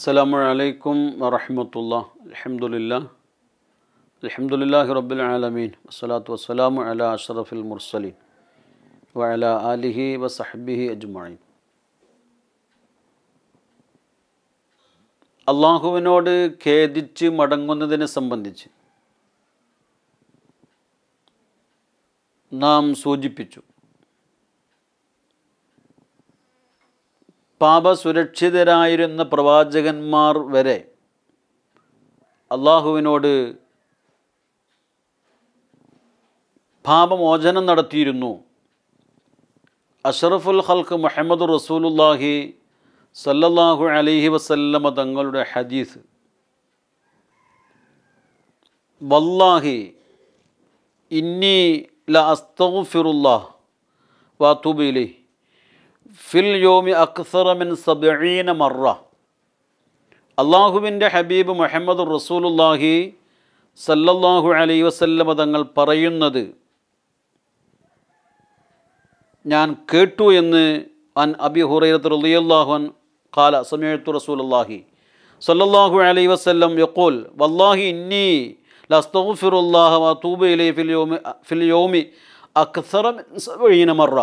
السلام عليكم ورحمة الله الحمد لله الحمد لله رب العالمين والصلاة والسلام على أشرف المرسلين وعلى آله وصحبه أجمعين അള്ളാഹുവിനോട് ഖേദിച്ച് മടങ്ങുന്നതിനെ സംബന്ധിച്ച് നാം സൂചിപ്പിച്ചു പാപസുരക്ഷിതരായിരുന്ന പ്രവാചകന്മാർ വരെ അള്ളാഹുവിനോട് പാപമോചനം നടത്തിയിരുന്നു അഷറഫുൽ ഹൽക്ക് മുഹമ്മദ് റസൂലുല്ലാഹി സല്ലല്ലാഹു അലൈഹി വസല്ലമ തങ്ങളുടെ ഹദീസ് വല്ലാഹി ഇന്നി ല അസ്തഗ്ഫിറുല്ലാഹ് വാത്തൂബ് ഇലൈഹി ഫിൽ യോമി അക്സറ മിൻ സബീന മറ അള്ളാഹുവിൻ്റെ ഹബീബ് മുഹമ്മദ് റസൂലുല്ലാഹി സല്ലല്ലാഹു അലൈ വസല്ലമ തങ്ങൾ പറയുന്നത് ഞാൻ കേട്ടു എന്ന് അൻ അബി ഹുറൈറത്ത് റളിയല്ലാഹു അൻ ഖാല സമയത്തു റസൂലുള്ളാഹി സല്ലല്ലാഹു അലൈഹി വസല്ലം യഖൂൽ വല്ലാഹി ഇന്നി ലസ്തഗ്ഫിറുല്ലാഹ വഅതൂബു ഇലൈഹി ഫിൽ യൗമി ഫിൽ യൗമി അക്സറ മിൻ സബീന മറ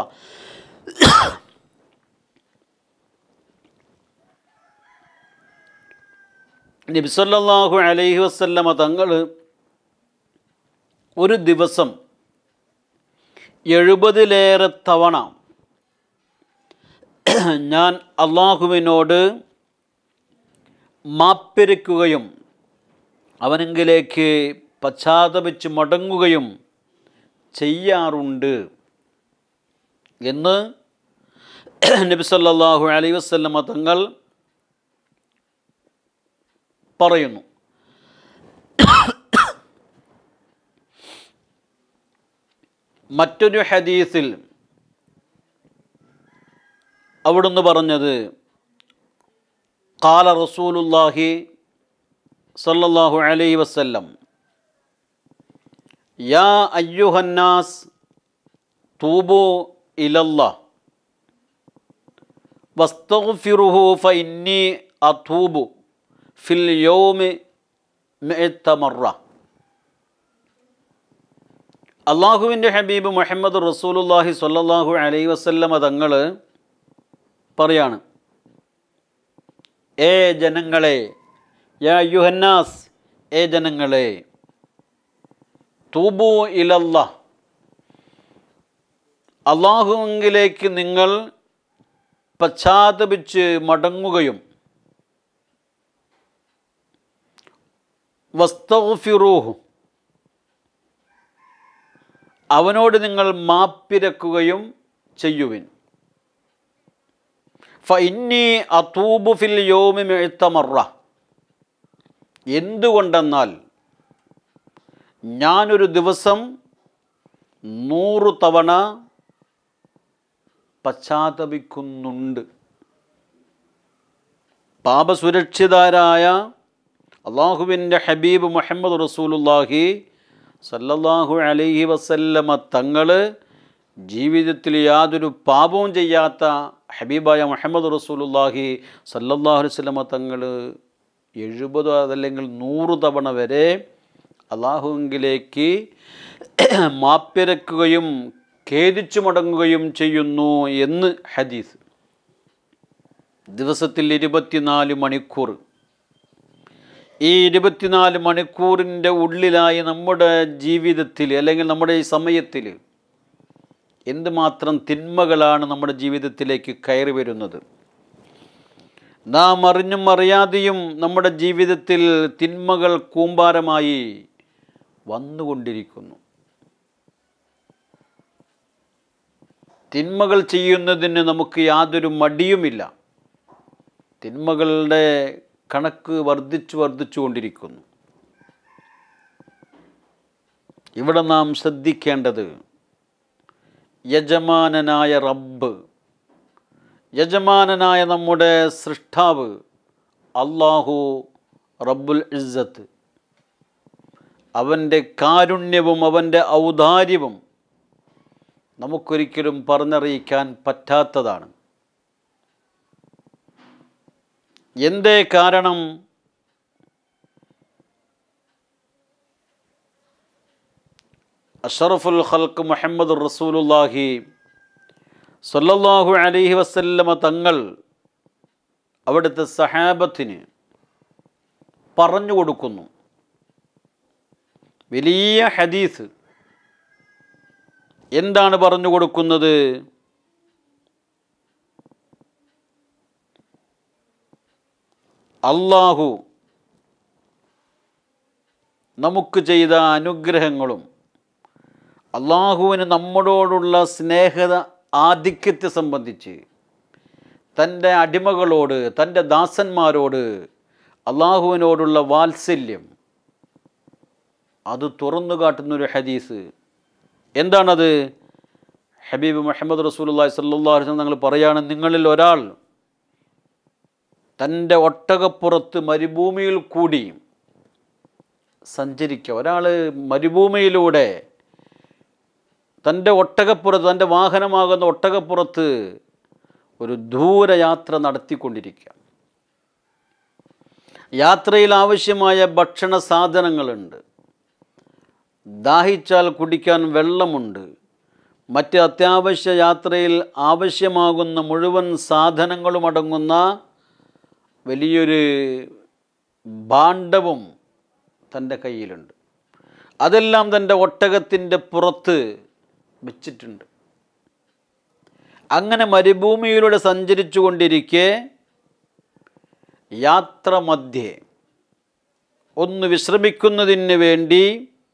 നബിസല്ലാഹു അലൈഹി വസല്ലമ തങ്ങൾ ഒരു ദിവസം എഴുപതിലേറെ തവണ ഞാൻ അള്ളാഹുവിനോട് മാപ്പിരക്കുകയും അവനെങ്കിലേക്ക് പശ്ചാത്തപിച്ച് മടങ്ങുകയും ചെയ്യാറുണ്ട് എന്ന് നബിസല്ലാഹു അലൈഹി വസല്ലമ തങ്ങൾ പറയുന്നു മറ്റൊരു ഹദീസിൽ അവിടുന്ന് പറഞ്ഞത് കാല റസൂലുല്ലാഹി സല്ലല്ലാഹു അലൈഹി വസല്ലം യാ അയ്യുഹന്നാസ് തൂബു ഇലല്ലാ വസ്തഗ്ഫിറുഹു ഫഇന്നി അതൂബു ഫിൽ യോമി മെത്തമറ അള്ളാഹുവിൻ്റെ ഹബീബ് മുഹമ്മദ് റസൂലുല്ലാഹി സ്വല്ലല്ലാഹു അലൈഹി വസല്ലമ തങ്ങൾ പറയാണ് ഏ ജനങ്ങളെ യാ യുഹന്നാസ് ഏ ജനങ്ങളെ തൂബു ഇലല്ല അള്ളാഹുവിലേക്ക് നിങ്ങൾ പശ്ചാത്തപിച്ച് മടങ്ങുകയും വസ്തഗ്ഫിറൂഹു അവനോട് നിങ്ങൾ മാപ്പിരക്കുകയും ചെയ്യുവിൻ ഫഇന്നി അതൂബു ഫിൽ യോമി മെഴുത്തമറ എന്തുകൊണ്ടെന്നാൽ ഞാനൊരു ദിവസം നൂറു തവണ പശ്ചാത്തപിക്കുന്നുണ്ട് പാപസുരക്ഷിതരായ അള്ളാഹുവിൻ്റെ ഹബീബ് മുഹമ്മദ് റസൂലുല്ലാഹി സല്ലല്ലാഹു അലൈഹി വസല്ലമ തങ്ങൾ ജീവിതത്തിൽ യാതൊരു പാപവും ചെയ്യാത്ത ഹബീബായ മുഹമ്മദ് റസൂലുല്ലാഹി സല്ലല്ലാഹു അലൈഹി വസല്ലമ തങ്ങൾ എഴുപത് അതല്ലെങ്കിൽ നൂറ് തവണ വരെ അള്ളാഹുവിലേക്ക് മാപ്പിരക്കുകയും ഖേദിച്ചു മടങ്ങുകയും ചെയ്യുന്നു എന്ന് ഹദീസ് ദിവസത്തിൽ ഇരുപത്തിനാല് മണിക്കൂർ ഈ ഇരുപത്തിനാല് മണിക്കൂറിൻ്റെ ഉള്ളിലായി നമ്മുടെ ജീവിതത്തിൽ അല്ലെങ്കിൽ നമ്മുടെ ഈ സമയത്തിൽ എന്തുമാത്രം തിന്മകളാണ് നമ്മുടെ ജീവിതത്തിലേക്ക് കയറി വരുന്നത് നാം അറിഞ്ഞും അറിയാതെയും നമ്മുടെ ജീവിതത്തിൽ തിന്മകൾ കൂമ്പാരമായി വന്നുകൊണ്ടിരിക്കുന്നു തിന്മകൾ ചെയ്യുന്നതിന് നമുക്ക് യാതൊരു മടിയുമില്ല തിന്മകളുടെ കണക്ക് വർദ്ധിച്ചു വർദ്ധിച്ചു കൊണ്ടിരിക്കുന്നു ഇവിടെ നാം ശ്രദ്ധിക്കേണ്ടത് യജമാനനായ റബ്ബ് യജമാനനായ നമ്മുടെ സൃഷ്ടാവ് അള്ളാഹു റബ്ബുൽ ഇസ്സത്ത് അവൻ്റെ കാരുണ്യവും അവൻ്റെ ഔദാര്യവും നമുക്കൊരിക്കലും പറഞ്ഞറിയിക്കാൻ പറ്റാത്തതാണ് എന്തേ കാരണം അഷറഫുൽ ഖൽക്ക് മുഹമ്മദ് റസൂലുല്ലാഹി സല്ലല്ലാഹു അലൈഹി വസല്ലമ തങ്ങൾ അവിടുത്തെ സഹാബത്തിന് പറഞ്ഞു കൊടുക്കുന്നു വലിയ ഹദീസ് എന്താണ് പറഞ്ഞു കൊടുക്കുന്നത് അള്ളാഹു നമുക്ക് ചെയ്ത അനുഗ്രഹങ്ങളും അള്ളാഹുവിന് നമ്മളോടുള്ള സ്നേഹത ആധിക്യത്തെ സംബന്ധിച്ച് തൻ്റെ അടിമകളോട് തൻ്റെ ദാസന്മാരോട് അള്ളാഹുവിനോടുള്ള വാത്സല്യം അത് തുറന്നു കാട്ടുന്നൊരു ഹദീസ് എന്താണത് ഹബീബ് മുഹമ്മദ് റസൂലുള്ളാഹി സ്വല്ലല്ലാഹു അലൈഹി വസല്ലം തങ്ങൾ പറയാണ് നിങ്ങളിൽ ഒരാൾ തൻ്റെ ഒട്ടകപ്പുറത്ത് മരുഭൂമിയിൽ കൂടി സഞ്ചരിക്കുക ഒരാൾ മരുഭൂമിയിലൂടെ തൻ്റെ ഒട്ടകപ്പുറത്ത് തൻ്റെ വാഹനമാകുന്ന ഒട്ടകപ്പുറത്ത് ഒരു ദൂരയാത്ര നടത്തിക്കൊണ്ടിരിക്കുക യാത്രയിൽ ആവശ്യമായ ഭക്ഷണ സാധനങ്ങളുണ്ട് ദാഹിച്ചാൽ കുടിക്കാൻ വെള്ളമുണ്ട് മറ്റ് അത്യാവശ്യ യാത്രയിൽ ആവശ്യമാകുന്ന മുഴുവൻ സാധനങ്ങളും അടങ്ങുന്ന വലിയൊരു ഭാണ്ഡവും തൻ്റെ കയ്യിലുണ്ട് അതെല്ലാം തൻ്റെ ഒട്ടകത്തിൻ്റെ പുറത്ത് വെച്ചിട്ടുണ്ട് അങ്ങനെ മരുഭൂമിയിലൂടെ സഞ്ചരിച്ചു കൊണ്ടിരിക്കെ യാത്ര മധ്യേ ഒന്ന് വിശ്രമിക്കുന്നതിന് വേണ്ടി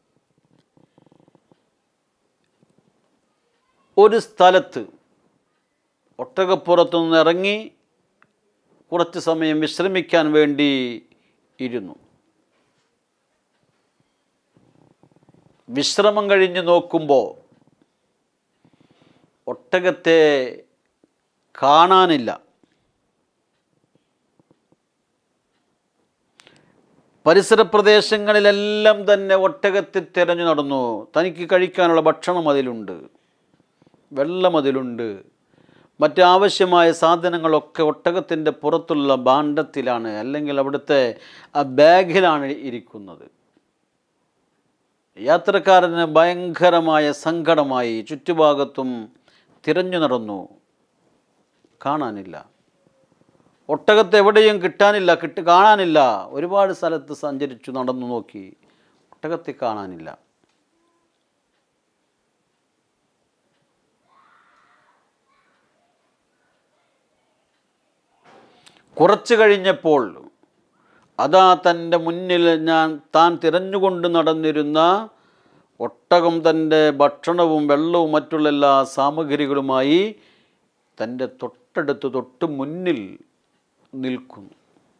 ഒരു സ്ഥലത്ത് ഒട്ടകപ്പുറത്തു നിന്ന് ഇറങ്ങി കുറച്ച് സമയം വിശ്രമിക്കാൻ വേണ്ടി ഇരുന്നു വിശ്രമം കഴിഞ്ഞ് നോക്കുമ്പോൾ ഒട്ടകത്തെ കാണാനില്ല പരിസര പ്രദേശങ്ങളിലെല്ലാം തന്നെ ഒട്ടകത്തെ തിരഞ്ഞു നടന്നു തനിക്ക് കഴിക്കാനുള്ള ഭക്ഷണം അതിലുണ്ട് വെള്ളം അതിലുണ്ട് മറ്റാവശ്യമായ സാധനങ്ങളൊക്കെ ഒട്ടകത്തിൻ്റെ പുറത്തുള്ള ഭാണ്ഡത്തിലാണ് അല്ലെങ്കിൽ അവിടുത്തെ ആ ബാഗിലാണ് ഇരിക്കുന്നത് യാത്രക്കാരന് ഭയങ്കരമായ സങ്കടമായി ചുറ്റുഭാഗത്തും തിരഞ്ഞു നടന്നു കാണാനില്ല ഒട്ടകത്തെ എവിടെയും കിട്ടാനില്ല കിട്ടി കാണാനില്ല ഒരുപാട് സ്ഥലത്ത് സഞ്ചരിച്ചു നടന്നു നോക്കി ഒട്ടകത്തെ കാണാനില്ല കുറച്ച് കഴിഞ്ഞപ്പോൾ അതാ തൻ്റെ മുന്നിൽ ഞാൻ താൻ തിരഞ്ഞുകൊണ്ട് നടന്നിരുന്ന ഒട്ടകം തൻ്റെ ഭക്ഷണവും വെള്ളവും മറ്റുള്ള എല്ലാ സാമഗ്രികളുമായി തൻ്റെ തൊട്ടടുത്ത് തൊട്ട് മുന്നിൽ നിൽക്കുന്നു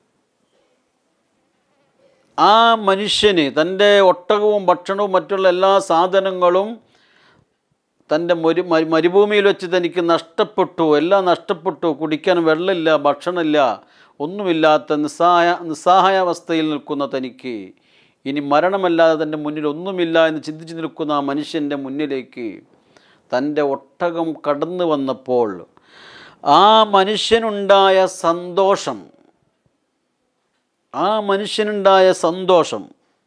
ആ മനുഷ്യന് തൻ്റെ ഒട്ടകവും ഭക്ഷണവും മറ്റുള്ള എല്ലാ സാധനങ്ങളും തൻ്റെ മരു മരു- മരുഭൂമിയിൽ വെച്ച് തനിക്ക് നഷ്ടപ്പെട്ടു എല്ലാം നഷ്ടപ്പെട്ടു കുടിക്കാൻ വെള്ളമില്ല ഭക്ഷണമില്ല ഒന്നുമില്ലാത്ത നിസ്സഹായ നിസ്സഹായാവസ്ഥയിൽ നിൽക്കുന്ന തനിക്ക് ഇനി മരണമല്ലാതെ തൻ്റെ മുന്നിൽ ഒന്നുമില്ല എന്ന് ചിന്തിച്ച് നിൽക്കുന്ന ആ മനുഷ്യൻ്റെ മുന്നിലേക്ക് തൻ്റെ ഒട്ടകം കടന്നു വന്നപ്പോൾ ആ മനുഷ്യനുണ്ടായ സന്തോഷം ആ മനുഷ്യനുണ്ടായ സന്തോഷം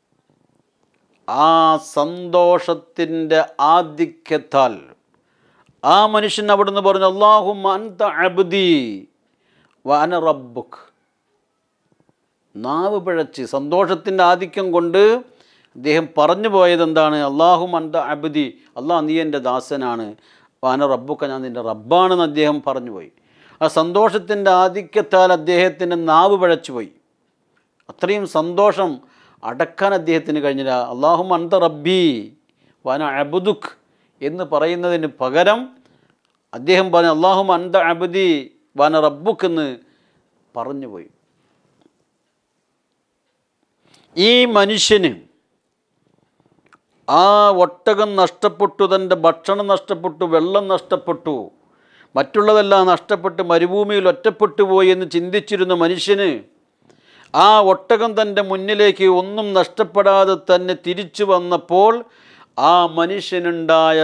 ആ സന്തോഷത്തിൻ്റെ ആധിക്യത്താൽ ആ മനുഷ്യൻ അവിടുന്ന് പറഞ്ഞു അള്ളാഹു അൻത അബ്ദി വന റബ്ബുക്ക് നാവ് പിഴച്ച് സന്തോഷത്തിൻ്റെ ആധിക്യം കൊണ്ട് അദ്ദേഹം പറഞ്ഞു പോയത് എന്താണ് അള്ളാഹു അൻത അബ്ദി അള്ളാഹ് നീ എൻ്റെ ദാസനാണ് വാന റബ്ബുക്ക ഞാൻ നിൻ്റെ റബ്ബാണെന്ന് അദ്ദേഹം പറഞ്ഞുപോയി ആ സന്തോഷത്തിൻ്റെ ആധിക്യത്താൽ അദ്ദേഹത്തിൻ്റെ നാവ് പിഴച്ചുപോയി അത്രയും സന്തോഷം അടക്കാൻ അദ്ദേഹത്തിന് കഴിഞ്ഞില്ല അള്ളാഹു അന്ത റബ്ബി വന അബുദുഖ് എന്ന് പറയുന്നതിന് പകരം അദ്ദേഹം പറഞ്ഞു അള്ളാഹു അന്ത അബുദി വന റബ്ബുക്ക് എന്ന് പറഞ്ഞുപോയി ഈ മനുഷ്യന് ആ ഒട്ടകം നഷ്ടപ്പെട്ടു തൻ്റെ ഭക്ഷണം നഷ്ടപ്പെട്ടു വെള്ളം നഷ്ടപ്പെട്ടു മറ്റുള്ളതെല്ലാം നഷ്ടപ്പെട്ട് മരുഭൂമിയിൽ ഒറ്റപ്പെട്ടു പോയി എന്ന് ചിന്തിച്ചിരുന്ന മനുഷ്യന് ആ ഒട്ടകം തൻ്റെ മുന്നിലേക്ക് ഒന്നും നഷ്ടപ്പെടാതെ തന്നെ തിരിച്ചു വന്നപ്പോൾ ആ മനുഷ്യനുണ്ടായ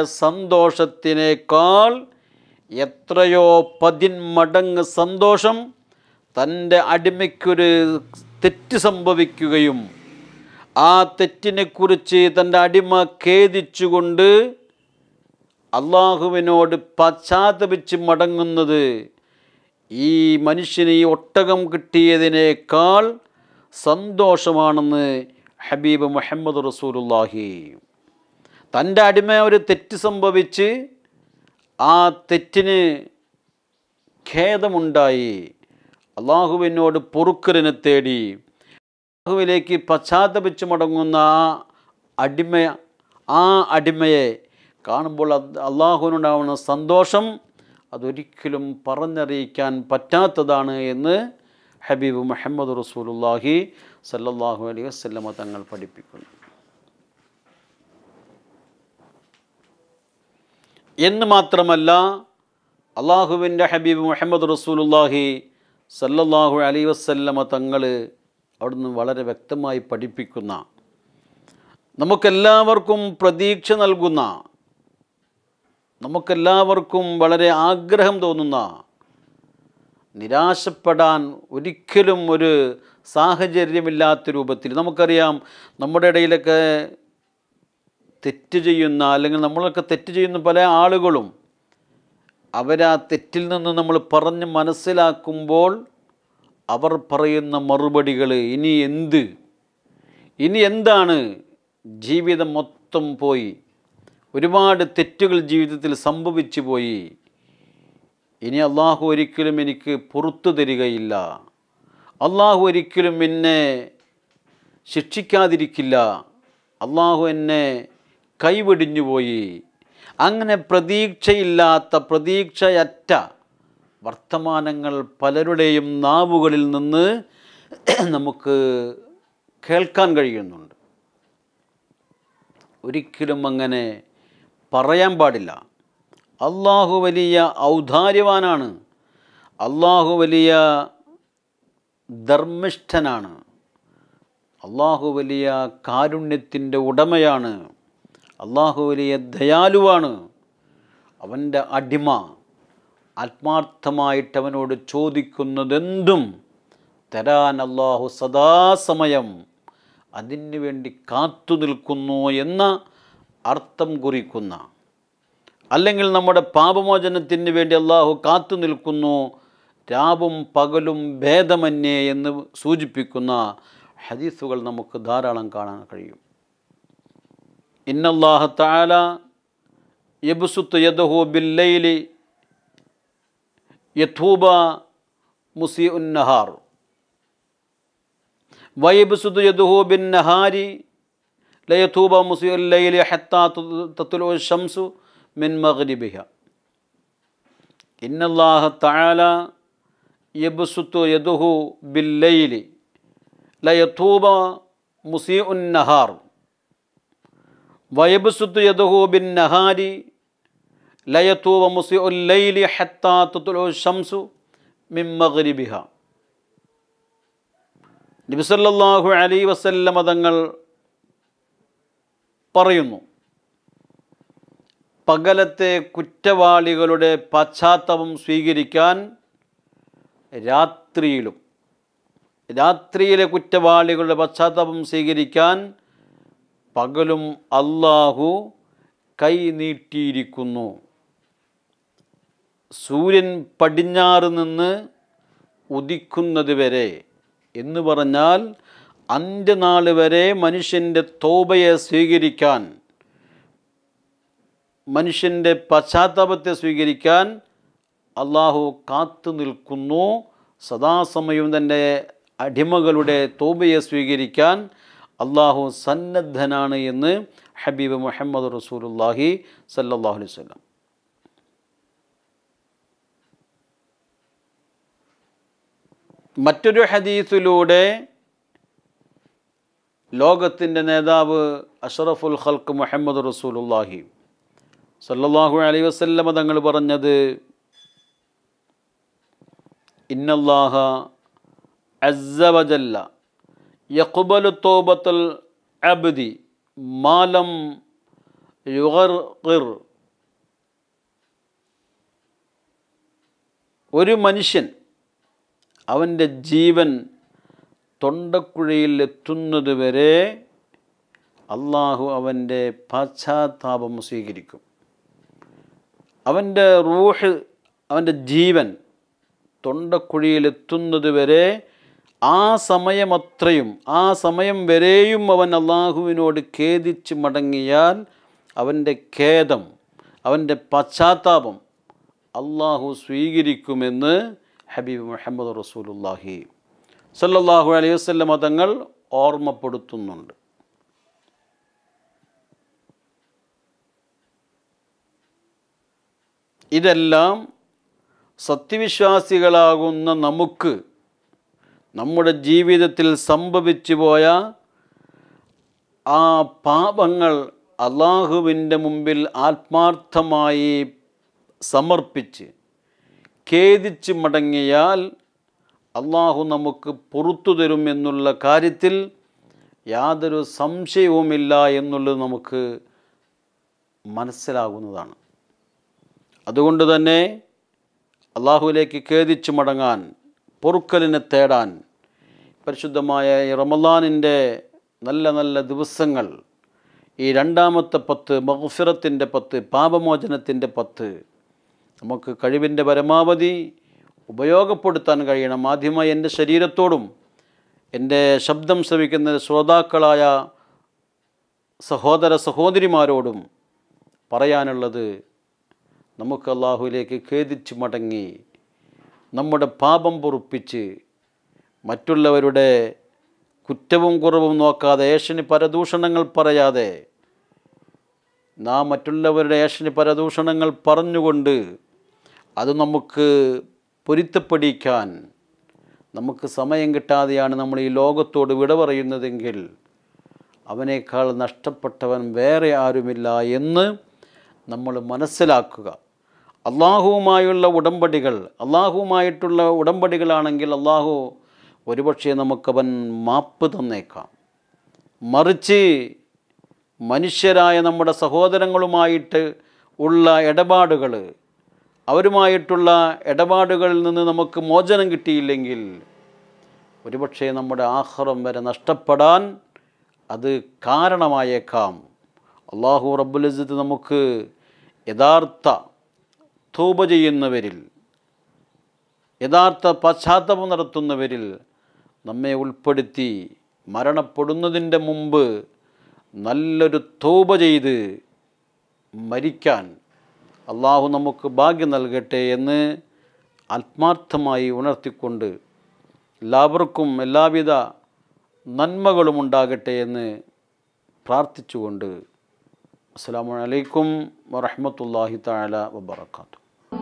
സന്തോഷത്തിനേക്കാൾ എത്രയോ പതിന്മടങ്ങ് സന്തോഷം തൻ്റെ അടിമയ്ക്കൊരു തെറ്റ് സംഭവിക്കുകയും ആ തെറ്റിനെക്കുറിച്ച് തൻ്റെ അടിമ ഖേദിച്ചുകൊണ്ട് അള്ളാഹുവിനോട് പശ്ചാത്തപിച്ച് മടങ്ങുന്നത് ഈ മനുഷ്യന് ഈ ഒട്ടകം കിട്ടിയതിനേക്കാൾ സന്തോഷമാണെന്ന് ഹബീബ് മുഹമ്മദ് റസൂലുള്ളാഹി തൻ്റെ അടിമ ഒരു തെറ്റ് സംഭവിച്ച് ആ തെറ്റിന് ഖേദമുണ്ടായി അള്ളാഹുവിനോട് പൊറുക്കലിനെ തേടി അള്ളാഹുവിലേക്ക് പശ്ചാത്തപിച്ച് മടങ്ങുന്ന ആ അടിമ ആ അടിമയെ കാണുമ്പോൾ അത് അള്ളാഹുവിനുണ്ടാവുന്ന സന്തോഷം അതൊരിക്കലും പറഞ്ഞറിയിക്കാൻ പറ്റാത്തതാണ് എന്ന് ഹബീബ് മുഹമ്മദ് റസൂലുള്ളാഹി സല്ലല്ലാഹു അലൈഹി വസല്ലമ തങ്ങൾ പഠിപ്പിക്കുന്നു എന്ന് മാത്രമല്ല അള്ളാഹുവിൻ്റെ ഹബീബ് മുഹമ്മദ് റസൂലുള്ളാഹി സല്ലല്ലാഹു അലൈഹി വസല്ലമ തങ്ങൾ അവിടുന്ന് വളരെ വ്യക്തമായി പഠിപ്പിക്കുന്ന നമുക്കെല്ലാവർക്കും പ്രതീക്ഷ നൽകുന്ന നമുക്കെല്ലാവർക്കും വളരെ ആഗ്രഹം തോന്നുന്ന നിരാശപ്പെടാൻ ഒരിക്കലും ഒരു സാഹചര്യമില്ലാത്ത രൂപത്തിൽ നമുക്കറിയാം നമ്മുടെ ഇടയിലൊക്കെ തെറ്റ് ചെയ്യുന്ന അല്ലെങ്കിൽ നമ്മളൊക്കെ തെറ്റ് ചെയ്യുന്ന പല ആളുകളും അവരാ തെറ്റിൽ നിന്ന് നമ്മൾ പറഞ്ഞ് മനസ്സിലാക്കുമ്പോൾ അവർ പറയുന്ന മറുപടികൾ ഇനി എന്ത് ഇനി എന്താണ് ജീവിതം മൊത്തം പോയി ഒരുപാട് തെറ്റുകൾ ജീവിതത്തിൽ സംഭവിച്ചു പോയി ഇനി അള്ളാഹു ഒരിക്കലും എനിക്ക് പുറത്തു തരികയില്ല അള്ളാഹു ഒരിക്കലും എന്നെ ശിക്ഷിക്കാതിരിക്കില്ല അള്ളാഹു എന്നെ കൈവെടിഞ്ഞു പോയി അങ്ങനെ പ്രതീക്ഷയില്ലാത്ത പ്രതീക്ഷയറ്റ വർത്തമാനങ്ങൾ പലരുടെയും നാവുകളിൽ നിന്ന് നമുക്ക് കേൾക്കാൻ കഴിയുന്നുണ്ട് ഒരിക്കലും അങ്ങനെ പറയാൻ പാടില്ല അള്ളാഹു വലിയ ഔദാര്യവാനാണ് അള്ളാഹു വലിയ ധർമ്മിഷ്ഠനാണ് അള്ളാഹു വലിയ കാരുണ്യത്തിൻ്റെ ഉടമയാണ് അള്ളാഹു വലിയ ദയാലുവാണ് അവൻ്റെ അടിമ ആത്മാർത്ഥമായിട്ട് അവനോട് ചോദിക്കുന്നതെന്തും തരാൻ അള്ളാഹു സദാസമയം അതിനു വേണ്ടി കാത്തു നിൽക്കുന്നു എന്ന അർത്ഥം കുറിക്കുന്ന അല്ലെങ്കിൽ നമ്മുടെ പാപമോചനത്തിന് വേണ്ടി അള്ളാഹു കാത്തു നിൽക്കുന്നു രാവും പകലും ഭേദമന്യേ എന്ന് സൂചിപ്പിക്കുന്ന ഹദീസുകൾ നമുക്ക് ധാരാളം കാണാൻ കഴിയും ഇന്നല്ലാഹ താല യബുസുത്ത് യദഹു ബില്ലൈലി യഥൂബ മുസി ഉന്നഹാർ വയബുസുത്ത് യദഹു ബിൻ നഹാരി ലയഥൂബ മുസി ഉല്ലൈലി ഹത്താ തത്തുലു ഷംസു മിൻ മഗ്രിബിഹ ഇന്നല്ലാഹ തആല യബ്സുത്തു യദുഹു ബില്ലൈലി ലയഥൂബ മുസീ ഉന്നഹാർ വയബ്സുത്തു യദുഹു ബിൻ നഹാരി ലയത്തൂവ മുസി ഉല്ലൈലി ഹത്താ തുത്തുലു ഷംസു മിൻ മഗ്രിബിഹ നബിസല്ലാഹു അലൈ വസല്ലമ തങ്ങൾ പറയുന്നു പകലത്തെ കുറ്റവാളികളുടെ പശ്ചാത്തലം സ്വീകരിക്കാൻ രാത്രിയിലും രാത്രിയിലെ കുറ്റവാളികളുടെ പശ്ചാത്തലം സ്വീകരിക്കാൻ പകലും അള്ളാഹു കൈ നീട്ടിയിരിക്കുന്നു സൂര്യൻ പടിഞ്ഞാറ് നിന്ന് ഉദിക്കുന്നത് വരെ എന്ന് പറഞ്ഞാൽ അന്ത്യനാൾ വരെ മനുഷ്യൻ്റെ തോബയെ സ്വീകരിക്കാൻ മനുഷ്യൻ്റെ പശ്ചാത്താപത്തെ സ്വീകരിക്കാൻ അള്ളാഹു കാത്തു നിൽക്കുന്നു സദാസമയവും തൻ്റെ അടിമകളുടെ തോബയെ സ്വീകരിക്കാൻ അള്ളാഹു സന്നദ്ധനാണ് എന്ന് ഹബീബ് മുഹമ്മദ് റസൂലുല്ലാഹി സല്ലാഹു അലൈഹി വസല്ലം മറ്റൊരു ഹദീസിലൂടെ ലോകത്തിൻ്റെ നേതാവ് അഷറഫുൽ ഖൽക്ക് മുഹമ്മദ് റസൂലുല്ലാഹി സല്ലല്ലാഹു അലൈഹി വസല്ലമ തങ്ങൾ പറഞ്ഞത് ഇന്നല്ലാഹ അസ്സവജല്ല യഖ്ബലു തോബത്തുൽ അബ്ദി മാലം യുഗർഖിർ ഒരു മനുഷ്യൻ അവൻ്റെ ജീവൻ തൊണ്ടക്കുഴയിൽ എത്തുന്നത് വരെ അള്ളാഹു അവൻ്റെ പശ്ചാത്താപം സ്വീകരിക്കും അവൻ്റെ റൂഹ് അവൻ്റെ ജീവൻ തൊണ്ടക്കുഴിയിലെത്തുന്നത് വരെ ആ സമയമത്രയും ആ സമയം വരെയും അവൻ അള്ളാഹുവിനോട് ഖേദിച്ച് മടങ്ങിയാൽ അവൻ്റെ ഖേദം അവൻ്റെ പശ്ചാത്താപം അള്ളാഹു സ്വീകരിക്കുമെന്ന് ഹബീബ് മുഹമ്മദ് റസൂലുല്ലാഹി സല്ലല്ലാഹു അലൈഹി വസല്ലമ തങ്ങൾ ഓർമ്മപ്പെടുത്തുന്നുണ്ട് ഇതെല്ലാം സത്യവിശ്വാസികളാകുന്ന നമുക്ക് നമ്മുടെ ജീവിതത്തിൽ സംഭവിച്ചു പോയ ആ പാപങ്ങൾ അള്ളാഹുവിൻ്റെ മുമ്പിൽ ആത്മാർത്ഥമായി സമർപ്പിച്ച് ഖേദിച്ച് മടങ്ങിയാൽ അള്ളാഹു നമുക്ക് പുറത്തു തരും എന്നുള്ള കാര്യത്തിൽ യാതൊരു സംശയവുമില്ല എന്നുള്ളത് നമുക്ക് മനസ്സിലാകുന്നതാണ് അതുകൊണ്ട് തന്നെ അള്ളാഹുവിലേക്ക് ഖേദിച്ച് മടങ്ങാൻ പൊറുക്കലിനെ തേടാൻ പരിശുദ്ധമായ ഈ റമലാനിൻ്റെ നല്ല നല്ല ദിവസങ്ങൾ ഈ രണ്ടാമത്തെ പത്ത് മഹഫിറത്തിൻ്റെ പത്ത് പാപമോചനത്തിൻ്റെ പത്ത് നമുക്ക് കഴിവിൻ്റെ പരമാവധി ഉപയോഗപ്പെടുത്താൻ കഴിയണം ആദ്യമായി എൻ്റെ ശരീരത്തോടും എൻ്റെ ശബ്ദം ശ്രവിക്കുന്ന ശ്രോതാക്കളായ സഹോദര സഹോദരിമാരോടും പറയാനുള്ളത് നമുക്ക് അള്ളാഹുവിലേക്ക് ഖേദിച്ച് മടങ്ങി നമ്മുടെ പാപം പൊറുപ്പിച്ച് മറ്റുള്ളവരുടെ കുറ്റവും കുറവും നോക്കാതെ ഏഷന് പരദൂഷണങ്ങൾ പറയാതെ നാം മറ്റുള്ളവരുടെ ഏഷന് പരദൂഷണങ്ങൾ പറഞ്ഞുകൊണ്ട് അത് നമുക്ക് പൊരുത്തപ്പെടിക്കാൻ നമുക്ക് സമയം കിട്ടാതെയാണ് നമ്മൾ ഈ ലോകത്തോട് വിട പറയുന്നതെങ്കിൽ അവനേക്കാൾ നഷ്ടപ്പെട്ടവൻ വേറെ ആരുമില്ല എന്ന് നമ്മൾ മനസ്സിലാക്കുക അള്ളാഹുവുമായുള്ള ഉടമ്പടികൾ അള്ളാഹുവുമായിട്ടുള്ള ഉടമ്പടികളാണെങ്കിൽ അള്ളാഹു ഒരുപക്ഷെ നമുക്കവൻ മാപ്പ് തന്നേക്കാം മറിച്ച് മനുഷ്യരായ നമ്മുടെ സഹോദരങ്ങളുമായിട്ട് ഉള്ള ഇടപാടുകൾ അവരുമായിട്ടുള്ള ഇടപാടുകളിൽ നിന്ന് നമുക്ക് മോചനം കിട്ടിയില്ലെങ്കിൽ ഒരുപക്ഷെ നമ്മുടെ ആഹ്റം വരെ നഷ്ടപ്പെടാൻ അത് കാരണമായേക്കാം അള്ളാഹു റബ്ബുലിസത്ത് നമുക്ക് യഥാർത്ഥ തൂപ ചെയ്യുന്നവരിൽ യഥാർത്ഥ പശ്ചാത്തലം നടത്തുന്നവരിൽ നമ്മെ ഉൾപ്പെടുത്തി മരണപ്പെടുന്നതിൻ്റെ മുമ്പ് നല്ലൊരു തൂപ ചെയ്ത് മരിക്കാൻ അള്ളാഹു നമുക്ക് ഭാഗ്യം നൽകട്ടെ എന്ന് ആത്മാർത്ഥമായി ഉണർത്തിക്കൊണ്ട് എല്ലാവർക്കും എല്ലാവിധ നന്മകളും ഉണ്ടാകട്ടെ എന്ന് പ്രാർത്ഥിച്ചുകൊണ്ട് അസ്സാം വലൈക്കും വറഹമത്തല്ലാഹി താല വബർക്കാത്തു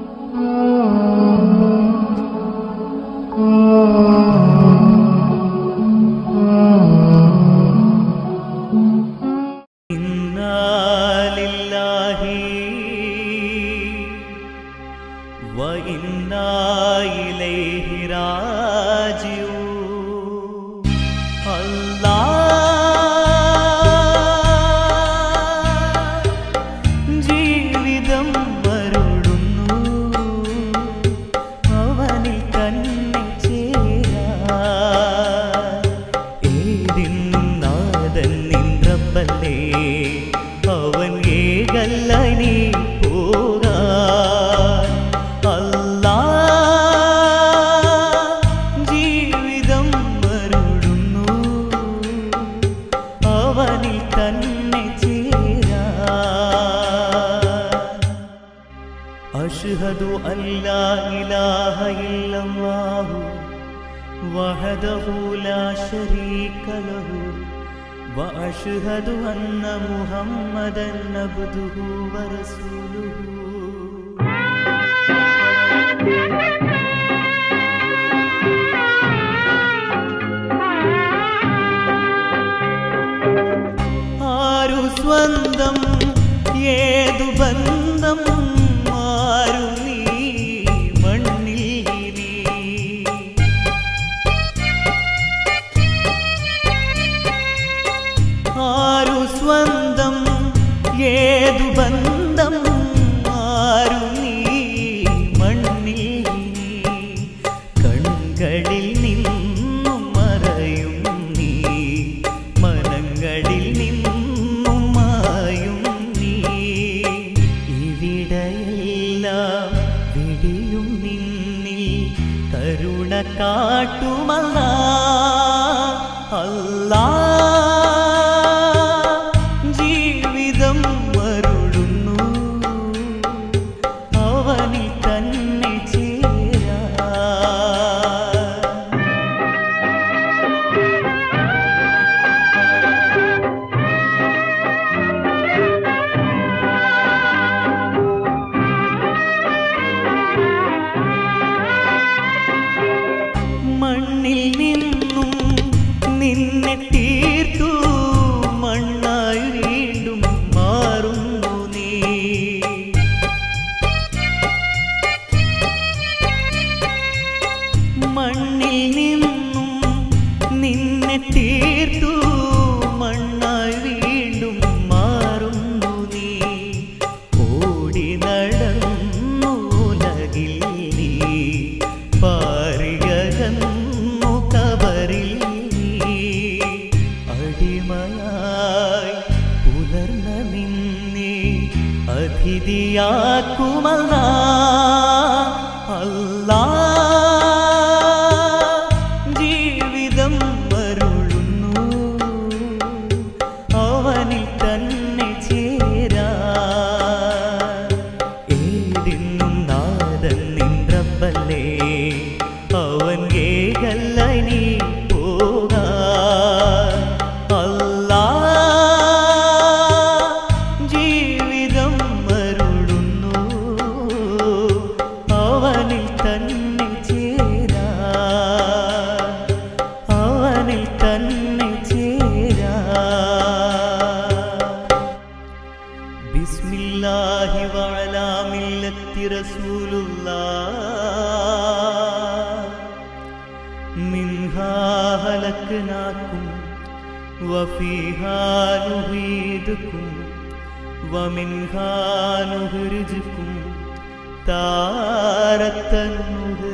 إنا لله وإنا إليه راجعون الله ജീവിതം മരുളുന്നു അവനിൽ തന്നെ ചേരാ ഏതിന്നും നാഥൻ നിன்றപ്പല്ലേ അവൻ ഏകല്ല നീ പോകാൻ അല്ലാ ജീവിതം മരുളുന്നു അവനിൽ തന്നെ ചേരാ أشهد أن لا إله إلا الله وحده لا شريك له وأشهد أن محمدا عبده ورسوله ആരു സ്വന്തം ഏതു ബന്ധം ആരു നീ മണ്ണിൽ നീ ആരു സ്വന്തം ഏതു ബന്ധം ആരു നീ മണ്ണിൽ നീ കൺകളിൽ കാട്ടുമല്ല അല്ലാ ജീവിതം മരുളുന്നു അവനിൽ തന്നെ ചേരാ മണ്ണിൽ നിന്നും നിന്നെ തീർത്തു മണ്ണായി വീണ്ടും മാറുന്നു നീ മണ്ണിൽ നിന്നും നിന്നെ തീർത്തു മണ്ണായി വീണ്ടും മാറുന്നു നീ ഓടി നടന്നു ഉലകിൽ നീ പാറികന്നു കബറിൽ നീ അടിമയായി പുലർന്ന നിന്നെ അതിഥിയാക്കുമല്ല അല്ലാ ജീവിതം മരുളുന്നു അവനിൽ തന്നെ ചേരാ ഏതിന്നും നാദൻ നിன்றപ്പല്ലേ അവൻ ഏകല്ല നീ പോകാ അല്ലാ ജീവിതം മരുളുന്നു അവനിൽ തന്നെ ചേരാ അവനിൽ തന്നെ ചേരാ ബിസ്മില്ലാഹി വഅലാ മില്ലത്തി റസൂലുള്ളാഹ് മിൻഹാ ഹലക്നാകും വഫീഹാ നുഹീദുകും വമിൻഹാ നുഖ്രിജുകും താരത്തൻ